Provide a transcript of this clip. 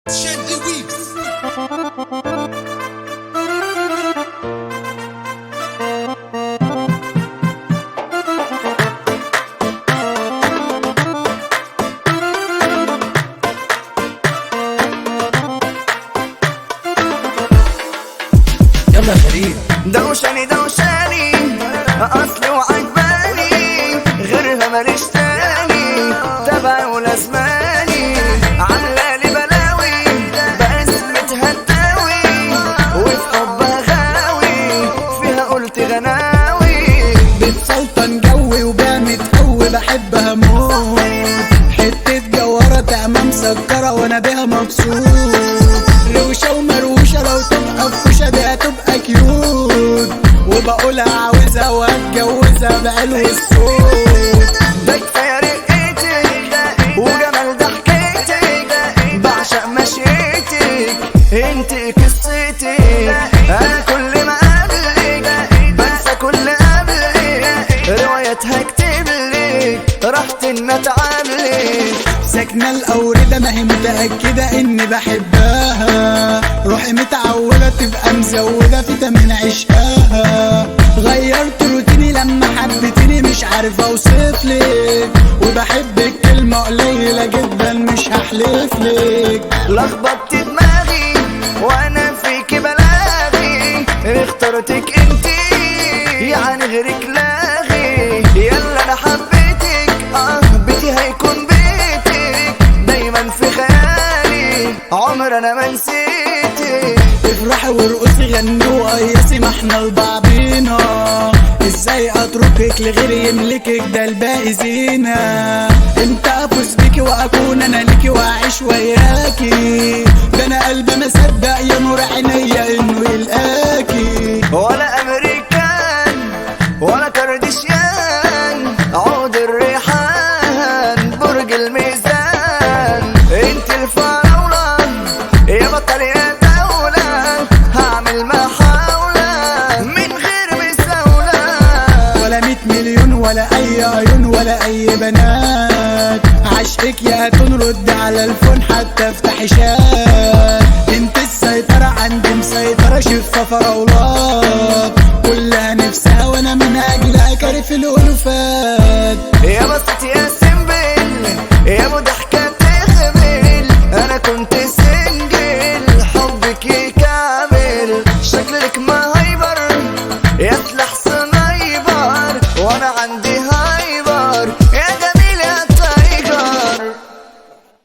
Gently weeps. يلا يا فريد دوشاني دوشاني اصلي وعجباني غيرها ماليش تاني تبعي ولازماني عامله لي بلاوي باسمة هداوي وفي حبها غاوي فيها قلت غناوي بتسلطن جوي وبامت قوي بحبها موت حتة جوهرة تعمى مسكرة وانا بيها مبسوط روشة ومروشة لو تبقى فوشة دي هتبقى كيوت وبقولها عاوزها وهتجوزها بعلو الصوت ده كفايه رقتك وجمال ضحكتك بعشق مشيتك انت قصتك انا كل ما قابلك بنسى كل قبلك روايات هكتب لك راحت ان اتعاملك ساكنة الأوردة ما هي متأكدة إني بحبها روحي متعودة تبقى مزودة في تمن عشقها غيرت روتيني لما حبيتني مش عارف أوصفلك وبحبك كلمة قليلة جدا مش هحلفلك لخبطت دماغي وانا فيك بلاغي اخترتك انتي يعني غيرك لاغي يلا انا حبيتك اه بيتي هيكون بيتك دايما في خيالي عمر انا ما نسيتك افرحي وارقصي غني وقيسي ما احنا لبعضينا ازاي اتركك لغيري يملكك ده الباقي زينة امتى افوز بيكي واكون انا ليكي واعيش وياكي ده انا قلبي ما صدق يا نور عينيا انه يلقاكي ولا امريكان ولا كردشيان عود الريحان برج الميزان انت الفراولة يا بطل يا دولة هعمل محاولة من غير مساولة ولا مية مليون ولا اي عيون ولا اي بنات عشقك يا هتنرد على الفون حتى افتحي شات